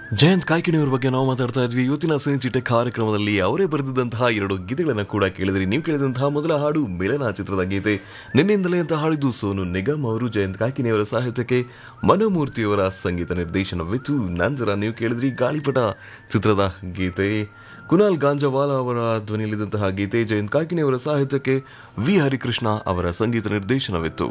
ಜಯಂತ್ ಕಾಯ್ಕಿಣಿಯವ್ರ ಬಗ್ಗೆ ನಾವು ಮಾತಾಡ್ತಾ ಇದ್ವಿ ಇವತ್ತಿನ ಸಿನಿಚಿಟ್ಟೆ ಕಾರ್ಯಕ್ರಮದಲ್ಲಿ ಅವರೇ ಬರೆದಿದ್ದಂತಹ ಎರಡು ಗೀತೆಗಳನ್ನು ಕೂಡ ಕೇಳಿದ್ರಿ ನೀವು ಕೇಳಿದಂತಹ ಮೊದಲ ಹಾಡು ಮಿಲನ ಚಿತ್ರದ ಗೀತೆ ನಿನ್ನೆಯಿಂದಲೇ ಅಂತ ಹಾಡಿದ್ದು ಸೋನು ನಿಗಮ್ ಅವರು ಜಯಂತ್ ಕಾಯ್ಕಿಣಿಯವರ ಸಾಹಿತ್ಯಕ್ಕೆ ಮನೋಮೂರ್ತಿಯವರ ಸಂಗೀತ ನಿರ್ದೇಶನವಿತ್ತು ನಂತರ ನೀವು ಕೇಳಿದ್ರಿ ಗಾಳಿಪಟ ಚಿತ್ರದ ಗೀತೆ ಕುನಾಲ್ ಗಾಂಜವಾಲ ಅವರ ಧ್ವನಿಯಲ್ಲಿದ್ದಂತಹ ಗೀತೆ ಜಯಂತ್ ಕಾಯ್ಕಿಣಿಯವರ ಸಾಹಿತ್ಯಕ್ಕೆ ವಿ ಹರಿಕೃಷ್ಣ ಅವರ ಸಂಗೀತ ನಿರ್ದೇಶನವಿತ್ತು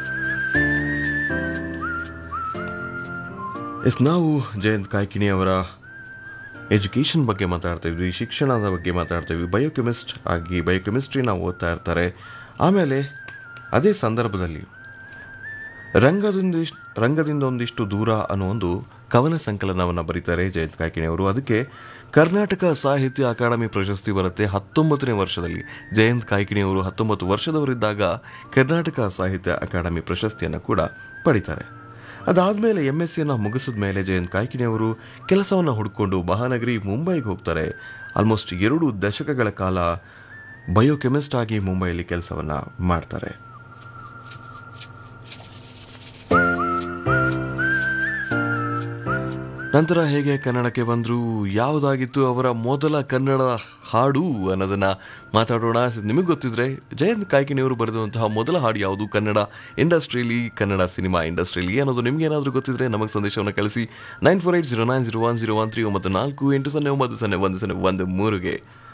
ಎಸ್ ನಾವು ಜಯಂತ್ ಕಾಯ್ಕಿಣಿ ಅವರ ಎಜುಕೇಷನ್ ಬಗ್ಗೆ ಮಾತಾಡ್ತಾ ಇದ್ವಿ ಶಿಕ್ಷಣದ ಬಗ್ಗೆ ಮಾತಾಡ್ತಾ ಇದ್ವಿ ಬಯೋಕೆಮಿಸ್ಟ್ ಆಗಿ ಬಯೋಕೆಮಿಸ್ಟ್ರಿ ನಾವು ಓದ್ತಾ ಇರ್ತಾರೆ ಆಮೇಲೆ ಅದೇ ಸಂದರ್ಭದಲ್ಲಿ ರಂಗದೊಂದಿಷ್ಟು ರಂಗದಿಂದ ಒಂದಿಷ್ಟು ದೂರ ಅನ್ನೋ ಒಂದು ಕವನ ಸಂಕಲನವನ್ನು ಬರೀತಾರೆ ಜಯಂತ್ ಕಾಯ್ಕಿಣಿ ಅವರು ಅದಕ್ಕೆ ಕರ್ನಾಟಕ ಸಾಹಿತ್ಯ ಅಕಾಡೆಮಿ ಪ್ರಶಸ್ತಿ ಬರುತ್ತೆ ಹತ್ತೊಂಬತ್ತನೇ ವರ್ಷದಲ್ಲಿ ಜಯಂತ್ ಕಾಯ್ಕಿಣಿ ಅವರು ಹತ್ತೊಂಬತ್ತು ವರ್ಷದವರಿದ್ದಾಗ ಕರ್ನಾಟಕ ಸಾಹಿತ್ಯ ಅಕಾಡೆಮಿ ಪ್ರಶಸ್ತಿಯನ್ನು ಕೂಡ ಪಡಿತಾರೆ ಅದಾದಮೇಲೆ ಎಮ್ ಎಸ್ ಸಿಯನ್ನು ಮುಗಿಸಿದ ಮೇಲೆ ಜಯಂತ್ ಕಾಯ್ಕಿಣಿ ಅವರು ಕೆಲಸವನ್ನು ಹುಡ್ಕೊಂಡು ಮಹಾನಗರಿ ಮುಂಬೈಗೆ ಹೋಗ್ತಾರೆ ಆಲ್ಮೋಸ್ಟ್ ಎರಡು ದಶಕಗಳ ಕಾಲ ಬಯೋಕೆಮಿಸ್ಟ್ ಆಗಿ ಮುಂಬೈಯಲ್ಲಿ ಕೆಲಸವನ್ನು ಮಾಡ್ತಾರೆ ನಂತರ ಹೇಗೆ ಕನ್ನಡಕ್ಕೆ ಬಂದರು ಯಾವುದಾಗಿತ್ತು ಅವರ ಮೊದಲ ಕನ್ನಡ ಹಾಡು ಅನ್ನೋದನ್ನ ಮಾತಾಡೋಣ ನಿಮಗೆ ಗೊತ್ತಿದ್ರೆ ಜಯಂತ್ ಕಾಯ್ಕಿಣಿಯವರು ಬರೆದಂತಹ ಮೊದಲ ಹಾಡು ಯಾವುದು ಕನ್ನಡ ಇಂಡಸ್ಟ್ರಿಯಲ್ಲಿ ಕನ್ನಡ ಸಿನಿಮಾ ಇಂಡಸ್ಟ್ರಿಯಲ್ಲಿ ಅನ್ನೋದು ನಿಮ್ಗೆ ಏನಾದರೂ ಗೊತ್ತಿದ್ರೆ ನಮಗೆ ಸಂದೇಶವನ್ನು ಕಳಿಸಿ nine four eight zero nine zero one zero one three ಒಂಬತ್ತು ನಾಲ್ಕು ಎಂಟು ಸೊನ್ನೆ ಒಂಬತ್ತು ಸೊನ್ನೆ ಒಂದು ಸೊನ್ನೆ ಒಂದು ಮೂರುಗೆ